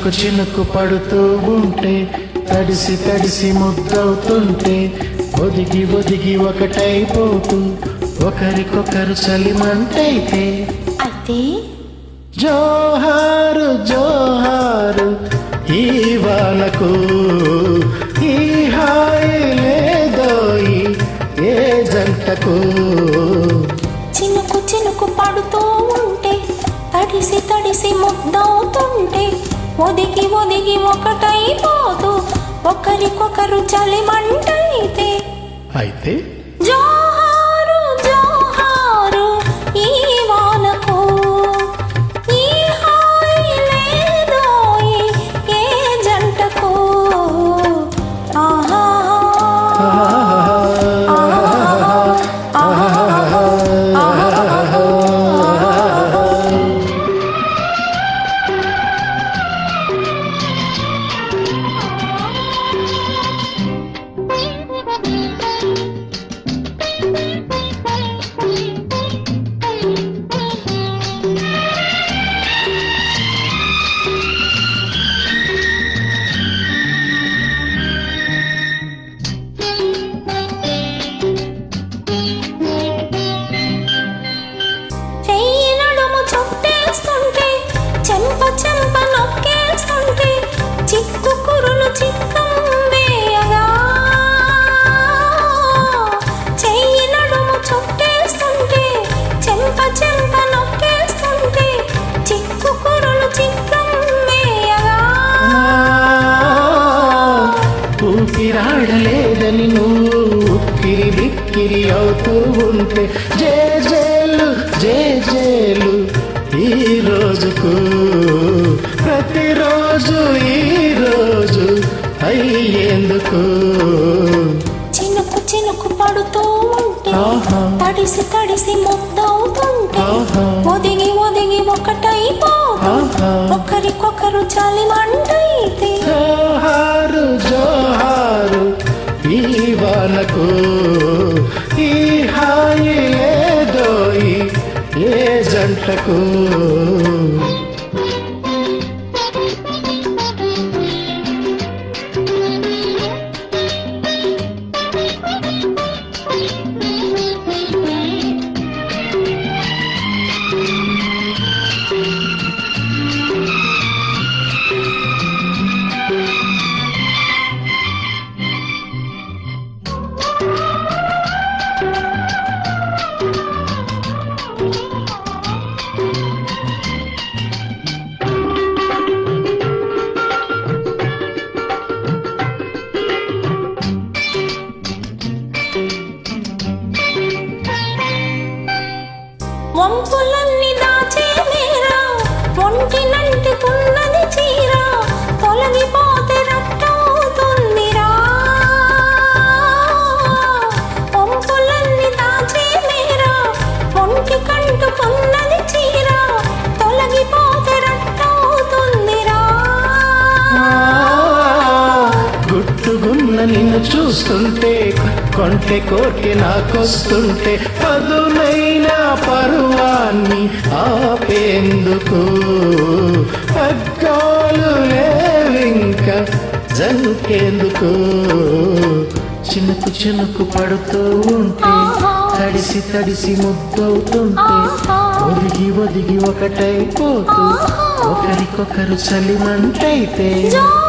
చినుకు చినుకు పడుతూ ఉంటే తడిసి తడిసి ముద్దవుతుంటే ఒదిగి ఒదిగి ఒకటైపోతూ ఒకరికొకరు చలిమంటైతే అయితే జోహారు జోహారు ఈ వానకు ఈ హాయి లేదోయి ఏ జంటకు చినుకు చినుకు పడుతూ ఉంటే తడిసి తడిసి ముద్దవుతుంటే ఒదిగి ఒదిగి ఒకటైపోతూ ఒకరికొకరు చలిమంటైతే అయితే జోహారు జోహారు ఈ వానకు ఈ హాయి లేదోయి ఏ జంటకు ఆహా చెయ్యి నడుము చుట్టేస్తుంటే చెంప చెంప నొక్కేస్తుంటే చిక్కు కురులు చిక్కం వేయగా చెయ్యి నడుము చుట్టేస్తుంటే చెంప చెంప నొక్కేస్తుంటే చిక్కు కురులు చిక్కం వేయగా ఊపిరాడలేదని నువ్వు ఉక్కిరి బిక్కిరి అవుతూ ఉంటే జే జేలు జే జేలు ఈ రోజుకు ప్రతిరోజు ఈ రోజు అయ్యేందుకు చినుకు చినుకు పడుతూ ఉంటే ఆహా. తడిసి తడిసి ముద్దవుతుంటే ఆహా. ఒదిగి ఒదిగి ఒకటైపోతూ ఆహా. ఒకరికొకరు చలిమంటైతే జోహారు జోహారు ఈ వానకు ఈ హాయి లేదోయి ఏ జంటకు వంపులన్నీ దాచే మేరా ఒంటినంటుకున్నది చీర తొలగిపోతే రట్టవుతుందిరా వంపులన్నీ దాచే మేరా ఒంటి కంటుకున్నది చీర తొలగిపోతే రట్టవుతుందిరా గుట్టుగున్న నిన్ను చూస్తుంటే కొంటె కోర్కె నాకొస్తుంటే పదునైన పరువాన్ని ఆపేందుకు పగ్గాలు లేవింక జంకేందుకు చినుకు చినుకు పడుతూ ఉంటే తడిసి తడిసి ముద్దవుతుంటే ఒదిగి ఒదిగి ఒకటైపోతూ ఒకరికొకరు చలిమంటైతే జో